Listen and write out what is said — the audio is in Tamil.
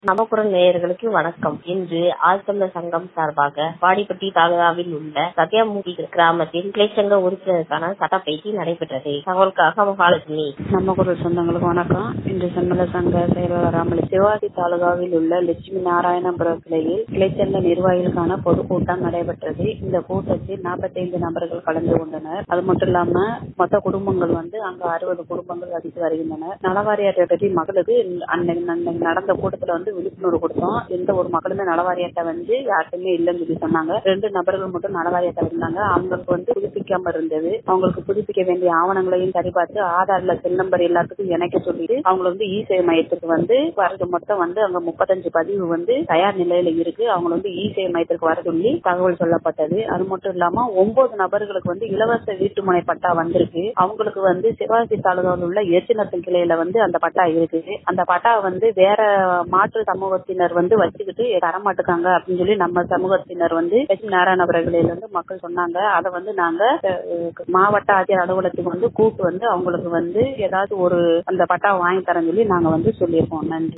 நமக்குரல் நேயர்களுக்கு வணக்கம் இன்று ஆழ்தமிழர் சங்கம் சார்பாக வாடிப்பட்டி தாலுகாவில் உள்ள சத்யாமூர்த்தி கிராமத்தில் கிளைச்சங்க உறுப்பினருக்கான சட்டப்பயிற்சி நடைபெற்றது தகவலுக்காக மகாலட்சுமி நம்ம குரல் சொந்தங்களுக்கு வணக்கம் இன்று செம்மல சங்க செயலாளர் ராமலி சிவாஜி தாலுகாவில் உள்ள லட்சுமி நாராயணபுரம் கிளையில் கிளைச்சங்க நிர்வாகிகளுக்கான பொதுக்கூட்டம் நடைபெற்றது இந்த கூட்டத்தில் நாற்பத்தைந்து நபர்கள் கலந்து கொண்டனர் அது மட்டும் இல்லாம மொத்த குடும்பங்கள் வந்து அங்க அறுபது குடும்பங்கள் வசித்து வருகின்றனர் நலவாரியாற்றை பற்றி மக்களுக்கு அன்னைக்கு அன்னைக்கு நடந்த கூட்டத்துல வந்து விழிப்புணர்வு கொடுத்தோம் எந்த ஒரு மக்களுமே நலவாரியாட்டை வந்து யாருக்குமே இல்லைன்னு சொல்லி சொன்னாங்க ரெண்டு நபர்கள் மட்டும் நலவாரியாட்டை இருந்தாங்க அவங்களுக்கு வந்து புதுப்பிக்காம இருந்தது அவங்களுக்கு புதுப்பிக்க வேண்டிய ஆவணங்களையும் சரி பார்த்து ஆதார்ல செல் நம்பர் எல்லாத்துக்கும் இணைக்க சொல்லிட்டு அவங்களை வந்து இ சேவை மையத்துக்கு வந்து வரது மொத்தம் வந்து அங்க முப்பத்தஞ்சு பதிவு வந்து தயார் நிலையில இருக்கு அவங்களை வந்து இ சேவை மையத்திற்கு வர சொல்லி தகவல் சொல்லப்பட்டது அது மட்டும் இல்லாம ஒன்பது நபர்களுக்கு வந்து இலவச வீட்டுமனை பட்டா வந்திருக்கு அவங்களுக்கு வந்து சிவாஜி தாலுகாவில் உள்ள எச்சினத்தன் கிளையில வந்து அந்த பட்டா இருக்குது அந்த பட்டா வந்து வேற மாற்று சமூகத்தினர் வந்து வச்சுக்கிட்டு தரமாட்டுக்காங்க அப்படின்னு சொல்லி நம்ம சமூகத்தினர் வந்து லட்சுமி நாராயணபுரங்களில இருந்து மக்கள் சொன்னாங்க அதை வந்து நாங்க அஹ், மாவட்ட ஆட்சியர் அலுவலகத்துக்கு வந்து கூப்பிட்டு வந்து அவங்களுக்கு வந்து ஏதாவது ஒரு அந்த பட்டா வாங்கி தரேன்னு சொல்லி நாங்க வந்து சொல்லியிருக்கோம் நன்றி